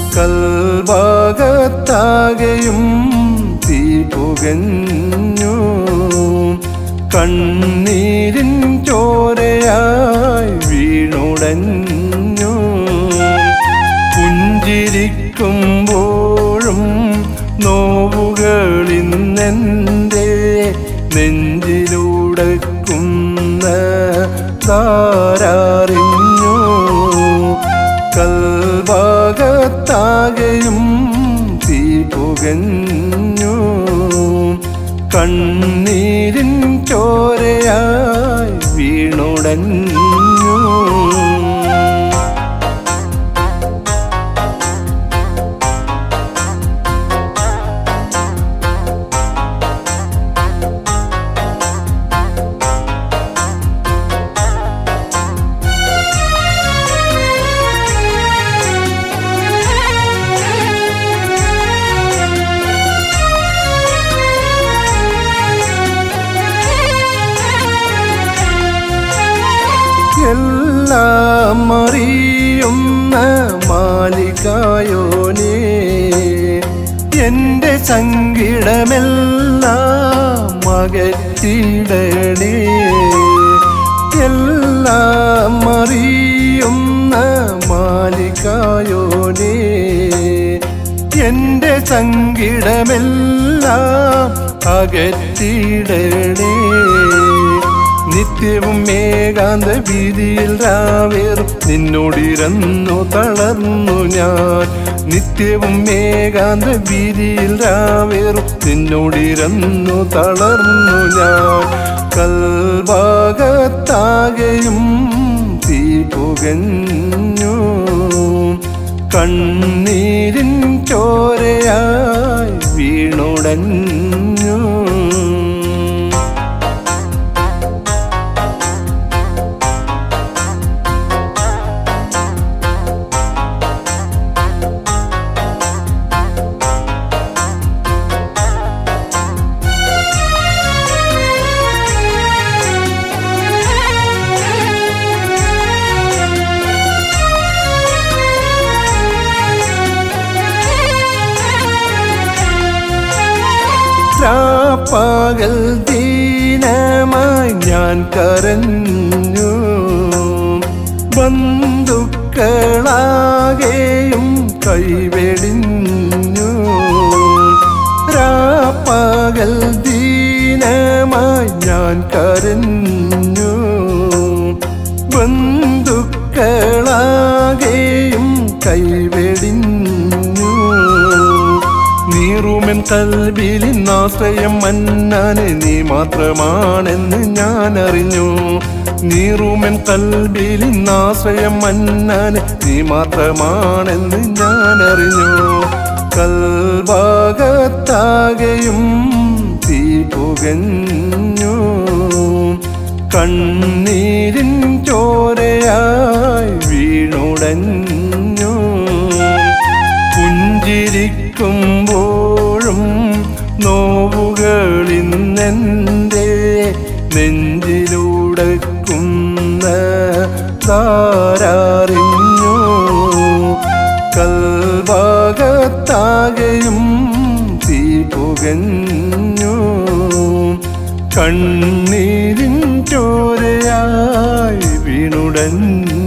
കൽഭാഗത്താകെയും തീ പുകഞ്ഞു കണ്ണീരിൻ ചോരയായി വീണുടഞ്ഞു പുഞ്ചിരിക്കുമ്പോഴും നോവുകളിന്നെൻ്റെ നെഞ്ചിലുടക്കുന്ന താരറിഞ്ഞു കൽഭാഗത്താകെയും തീ പുകഞ്ഞു കണ്ണീരിൻ ചോരയായി വീണുടഞ്ഞു എല്ലാം അറിയുന്ന മാലികായോനേ എന്റെ സങ്കിടമെല്ലാം അകറ്റിടണേ എല്ലാം അറിയുന്ന മാലികായോനേ എന്റെ സങ്കിടമെല്ലാം അകറ്റിടണേ നിത്യവും ഏകാന്ത വീതിയിൽ രാവേറും നിന്നോടിരന്നു തളർന്നു ഞാൻ നിത്യവും ഏകാന്ത വീതിയിൽ രാവേറും നിന്നോടിരന്നു തളർന്നു ഞാൻ കൽഭാഗത്താകെയും തീ പുകഞ്ഞു കണ്ണീരിൻ ചോരയായി വീണുടഞ്ഞു രാപ്പകൽ ദീനമായി ഞാൻ കരഞ്ഞു ബന്ധുക്കളാകെയും കൈവെടിഞ്ഞു രാപ്പകൽ ദീനമായി ഞാൻ കരഞ്ഞു ബന്ധുക്കളാകെയും കൈവെടിഞ്ഞു നീറുമെൻ കൽവിലിന്നാശ്രയം മന്നാനെ നീ മാത്രമാണെന്ന് ഞാൻ അറിഞ്ഞു നീറുമെൻ കൽവിലിന്നാശ്രയം മന്നാനെ നീ മാത്രമാണെന്ന് ഞാൻ അറിഞ്ഞു കൽഭാഗത്താകെയും തീ പുകഞ്ഞു കണ്ണീരിൻ ചോരയായി വീണുടഞ്ഞു പുഞ്ചിരിക്കുമ്പോഴും നോവുകളിന്നെൻ്റെ നെഞ്ചിലുടക്കുന്ന താരറിഞ്ഞു കൽഭാഗത്താകെയും തീ പുകഞ്ഞു കണ്ണീരിൻ ചോരയായി വീണുടഞ്ഞു